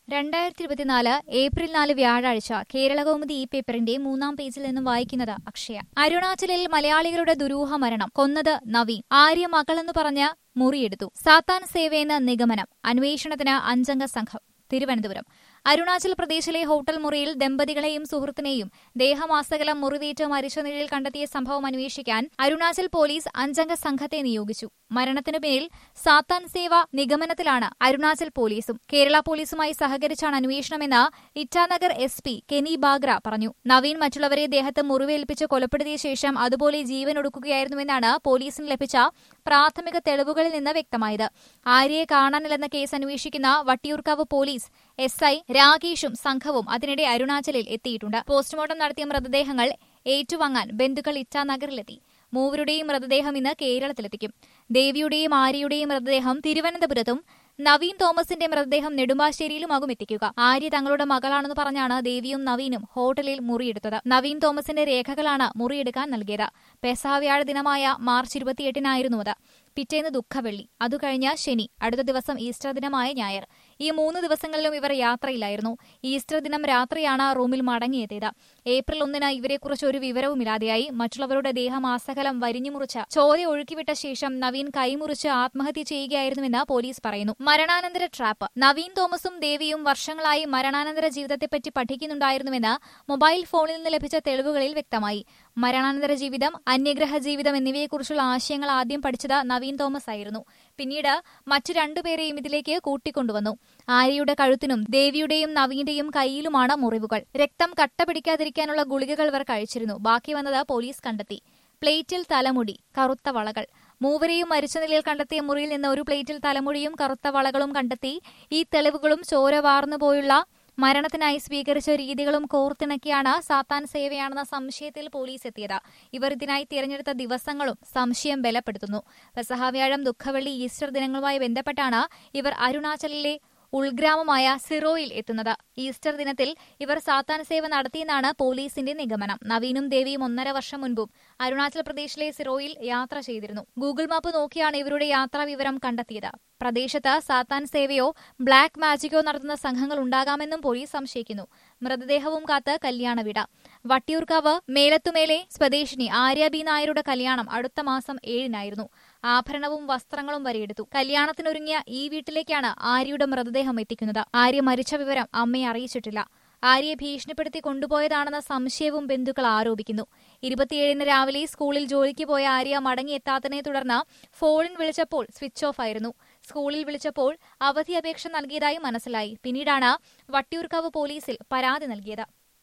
രണ്ടായിരത്തി ഇരുപത്തിനാല് ഏപ്രിൽ നാല് വ്യാഴാഴ്ച കേരളകൗമുദി ഈ പേപ്പറിന്റെ മൂന്നാം പേജിൽ നിന്നും വായിക്കുന്നത് അക്ഷയ അരുണാചലിൽ മലയാളികളുടെ ദുരൂഹ മരണം കൊന്നത് നവീൻ ആര്യ മകളെന്ന് പറഞ്ഞ് മുറിയെടുത്തു സാത്താൻ സേവയെന്ന നിഗമനം അന്വേഷണത്തിന് അഞ്ചംഗ സംഘം തിരുവനന്തപുരം അരുണാചൽ പ്രദേശിലെ ഹോട്ടൽ മുറിയിൽ ദമ്പതികളെയും സുഹൃത്തിനെയും ദേഹമാസകലം മുറിവേറ്റ് മരിച്ച നിലയിൽ കണ്ടെത്തിയ സംഭവം അന്വേഷിക്കാൻ അരുണാചൽ പോലീസ് അഞ്ചംഗ സംഘത്തെ നിയോഗിച്ചു മരണത്തിനു പിന്നിൽ സാത്താൻ സേവ നിഗമനത്തിലാണ് അരുണാചൽ പോലീസും കേരള പോലീസുമായി സഹകരിച്ചാണ് അന്വേഷണമെന്ന് ഇറ്റാനഗർ എസ് പി കെനി ബാഗ്ര പറഞ്ഞു നവീൻ മറ്റുള്ളവരെ ദേഹത്ത് മുറിവേൽപ്പിച്ച് കൊലപ്പെടുത്തിയ ശേഷം അതുപോലെ ജീവൻ ഒടുക്കുകയായിരുന്നുവെന്നാണ് പോലീസിന് ലഭിച്ച പ്രാഥമിക തെളിവുകളിൽ നിന്ന് വ്യക്തമായത് ആര്യയെ കാണാനില്ലെന്ന കേസ് അന്വേഷിക്കുന്ന വട്ടിയൂർക്കാവ് പോലീസ് എസ് ഐ രാകേഷും സംഘവും അതിനിടെ അരുണാചലിൽ എത്തിയിട്ടുണ്ട് പോസ്റ്റ്മോർട്ടം നടത്തിയ മൃതദേഹങ്ങൾ ഏറ്റുവാങ്ങാൻ ബന്ധുക്കൾ ഇറ്റാനഗറിലെത്തി മൂവരുടെയും മൃതദേഹം ഇന്ന് കേരളത്തിലെത്തിക്കും ദേവിയുടെയും ആര്യയുടെയും മൃതദേഹം തിരുവനന്തപുരത്തും നവീൻ തോമസിന്റെ മൃതദേഹം നെടുമ്പാശ്ശേരിയിലുമാകും എത്തിക്കുക ആര്യ തങ്ങളുടെ മകളാണെന്ന് പറഞ്ഞാണ് ദേവിയും നവീനും ഹോട്ടലിൽ മുറിയെടുത്തത് നവീൻ തോമസിന്റെ രേഖകളാണ് മുറിയെടുക്കാൻ നൽകിയത് പെസാവ്യാഴ ദിനമായ മാർച്ച് ഇരുപത്തിയെട്ടിനായിരുന്നു അത് പിറ്റേന്ന് ദുഃഖവെള്ളി അതു കഴിഞ്ഞ ശനി അടുത്ത ദിവസം ഈസ്റ്റർ ദിനമായ ഞായർ ഈ മൂന്ന് ദിവസങ്ങളിലും ഇവർ യാത്രയിലായിരുന്നു ഈസ്റ്റർ ദിനം രാത്രിയാണ് റൂമിൽ മടങ്ങിയെത്തിയത് ഏപ്രിൽ ഒന്നിന് ഇവരെക്കുറിച്ച് ഒരു വിവരവുമില്ലാതെയായി മറ്റുള്ളവരുടെ ദേഹമാസകലം വരിഞ്ഞുമുറിച്ച് ചോര ഒഴുക്കിവിട്ട ശേഷം നവീൻ കൈമുറിച്ച് ആത്മഹത്യ ചെയ്യുകയായിരുന്നുവെന്ന് പോലീസ് പറയുന്നു മരണാനന്തര ട്രാപ്പ് നവീൻ തോമസും ദേവിയും വർഷങ്ങളായി മരണാനന്തര ജീവിതത്തെപ്പറ്റി പഠിക്കുന്നുണ്ടായിരുന്നുവെന്ന് മൊബൈൽ ഫോണിൽ നിന്ന് ലഭിച്ച തെളിവുകളിൽ വ്യക്തമായി മരണാനന്തര ജീവിതം അന്യഗ്രഹ ജീവിതം എന്നിവയെക്കുറിച്ചുള്ള ആശയങ്ങൾ ആദ്യം പഠിച്ചത് നവീൻ തോമസ് ആയിരുന്നു പിന്നീട് മറ്റു രണ്ടുപേരെയും ഇതിലേക്ക് കൂട്ടിക്കൊണ്ടുവന്നു ആര്യയുടെ കഴുത്തിനും ദേവിയുടെയും നവീന്റെയും കൈയിലുമാണ് മുറിവുകൾ രക്തം കട്ട പിടിക്കാതിരിക്കാനുള്ള ഗുളികകൾ ഇവർ കഴിച്ചിരുന്നു ബാക്കി വന്നത് പോലീസ് കണ്ടെത്തി പ്ലേറ്റിൽ തലമുടി കറുത്ത വളകൾ മൂവരെയും മരിച്ച നിലയിൽ കണ്ടെത്തിയ മുറിയിൽ നിന്ന് ഒരു പ്ലേറ്റിൽ തലമുടിയും കറുത്ത വളകളും കണ്ടെത്തി ഈ തെളിവുകളും ചോര വാർന്നുപോയുള്ള മരണത്തിനായി സ്വീകരിച്ച രീതികളും കോർത്തിണക്കിയാണ് സാത്താൻ സേവയാണെന്ന സംശയത്തിൽ പോലീസ് എത്തിയത് ഇവർ ഇതിനായി തിരഞ്ഞെടുത്ത ദിവസങ്ങളും സംശയം ബലപ്പെടുത്തുന്നു പെസഹാവ്യാഴം ദുഃഖവെള്ളി ഈസ്റ്റർ ദിനങ്ങളുമായി ബന്ധപ്പെട്ടാണ് ഇവർ അരുണാചലിലെ ഉൾഗ്രാമമായ സിറോയിൽ എത്തുന്നത് ഈസ്റ്റർ ദിനത്തിൽ ഇവർ സാത്താൻ സേവ നടത്തിയെന്നാണ് പോലീസിന്റെ നിഗമനം നവീനും ദേവിയും ഒന്നര വർഷം മുൻപും അരുണാചൽ പ്രദേശിലെ സിറോയിൽ യാത്ര ചെയ്തിരുന്നു ഗൂഗിൾ മാപ്പ് നോക്കിയാണ് ഇവരുടെ യാത്രാ വിവരം കണ്ടെത്തിയത് പ്രദേശത്ത് സാത്താൻ സേവയോ ബ്ലാക്ക് മാജിക്കോ നടത്തുന്ന സംഘങ്ങൾ ഉണ്ടാകാമെന്നും പോലീസ് സംശയിക്കുന്നു മൃതദേഹവും കാത്ത് കല്യാണ വിട വട്ടിയൂർക്കാവ് മേലത്തുമേലെ സ്വദേശിനി ആര്യ ബി നായരുടെ കല്യാണം അടുത്ത മാസം ഏഴിനായിരുന്നു ആഭരണവും വസ്ത്രങ്ങളും വരെയെടുത്തു കല്യാണത്തിനൊരുങ്ങിയ ഈ വീട്ടിലേക്കാണ് ആര്യയുടെ മൃതദേഹം എത്തിക്കുന്നത് ആര്യ മരിച്ച വിവരം അമ്മയെ അറിയിച്ചിട്ടില്ല ആര്യയെ ഭീഷണിപ്പെടുത്തി കൊണ്ടുപോയതാണെന്ന സംശയവും ബന്ധുക്കൾ ആരോപിക്കുന്നു ഇരുപത്തിയേഴിന് രാവിലെ സ്കൂളിൽ ജോലിക്ക് പോയ ആര്യ മടങ്ങിയെത്താത്തതിനെ തുടർന്ന് ഫോണിൽ വിളിച്ചപ്പോൾ സ്വിച്ച് ഓഫ് ആയിരുന്നു സ്കൂളിൽ വിളിച്ചപ്പോൾ അവധി അപേക്ഷ നൽകിയതായി മനസ്സിലായി പിന്നീടാണ് വട്ടിയൂർക്കാവ് പോലീസിൽ പരാതി നൽകിയത്